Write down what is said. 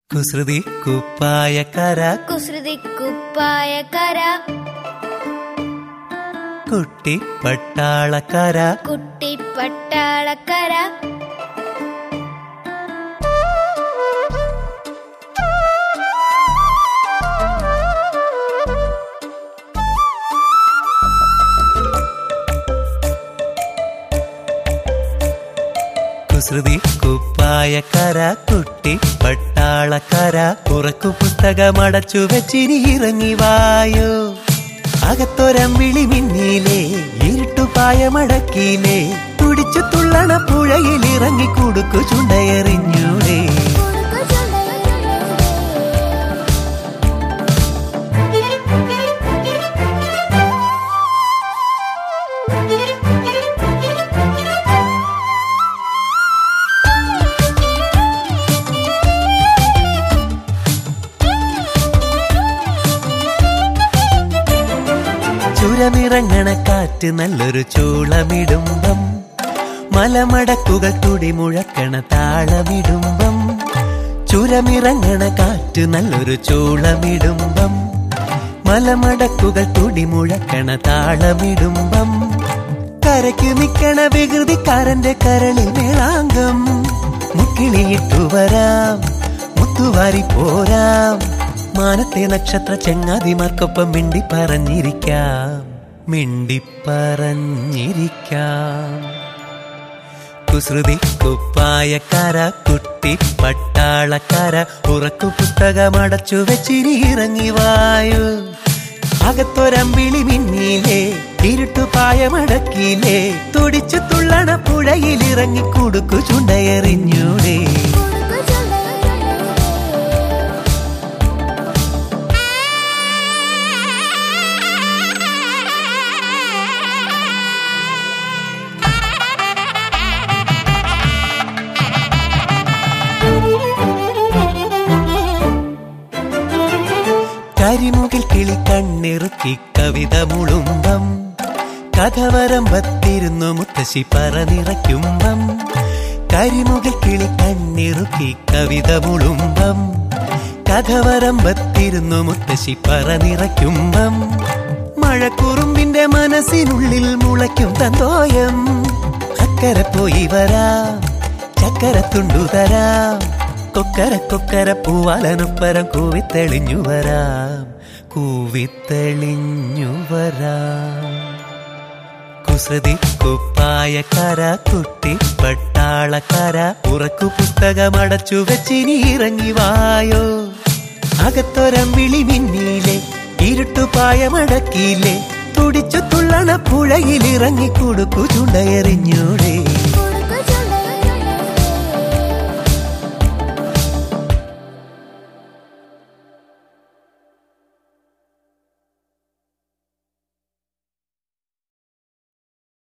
കുസൃതി കുപ്പായക്കര കുസൃതി കുപ്പായക്കര കുട്ടി പട്ടാളക്കര കുട്ടി പട്ടാളക്കര കുസൃതി കുപ്പായക്കര കുട്ടി പട്ടാളക്കര ഉറക്കു പുസ്തകമടച്ചു വെച്ചിനി ഇറങ്ങി വായോ അകത്തൊരമ്പിളി മിന്നീലേ ഇരുട്ടുപായ മടക്കിയിലേ തുടിച്ചു തുള്ളണ പുഴയിൽ ഇറങ്ങി കുടുക്കു ചുണ്ടയെറിഞ്ഞൂടേ ചുരമിറങ്ങണ കാറ്റ് നല്ലൊരു ചൂളമിടുമ്പം മലമടക്കുകൾ തുടി മുഴക്കണ താളമിടുമ്പം ചുരമിറങ്ങണ കാറ്റ് നല്ലൊരു ചൂളമിടുമ്പം മലമടക്കുകൾ തുടി മുഴക്കണ താളമിടുമ്പം കരയ്ക്ക് നിക്കണ വികൃതിക്കാരന്റെ കരളിൽ മേളാങ്കം മുക്കിളിയിട്ടു വരാം മുത്തുവാരി പോരാം മാനത്തെ നക്ഷത്ര ചെങ്ങാതിമാർക്കൊപ്പം മിണ്ടി പറഞ്ഞിരിക്കാം മിണ്ടി പറഞ്ഞിരിക്കാം കുസൃതി കുപ്പായക്കാര കുട്ടി പട്ടാളക്കാര ഉറക്കു പുസ്തകമടച്ചു വെച്ചിരി ഇറങ്ങി വായു അകത്തൊരമ്പിളി മിന്നീലേ ഇരുട്ടുപായ മടക്കിയിലേ തുടിച്ചു തുള്ളണ പുഴയിൽ ഇറങ്ങി കുടുക്കു ചുണ്ടയെറിഞ്ഞൂടേ കരിമുകിൽ കിളി കണ്ണിറുക്കി കവിത മുളുമ്പം കഥവരമ്പത്തിരുന്നു മുത്തശ്ശി പറനിറയ്ക്കുമ്പം കരിമുകിൽ കിളി കണ്ണിറുക്കി കവിത മുളുമ്പം കഥവരമ്പത്തിരുന്നു മുത്തശ്ശി പറനിറയ്ക്കുമ്പം മഴക്കുറുമ്പിന്റെ മനസ്സിനുള്ളിൽ മുളയ്ക്കും തന്തോയം അക്കരെ പോയി വരാം ചക്കരത്തുണ്ടു തരാം കൊക്കര കൊക്കര പൂവാലനൊപ്പരം കൂവിത്തെളിഞ്ഞു വരാം കൂവിത്തെളിഞ്ഞു വരാം കുസൃതി കുപ്പായക്കാര കുട്ടി പട്ടാളക്കാര ഉറക്കു പുസ്തകമടച്ചു വെച്ചിനി ഇറങ്ങി വായോ അകത്തൊരമ്പിളി മിന്നീലെ ഇരുട്ടുപായ മടക്കിയിലെ തുടിച്ചു തുള്ളണ പുഴയിൽ ഇറങ്ങി കൊടുക്കു ചുണ്ടയെറിഞ്ഞൂടേ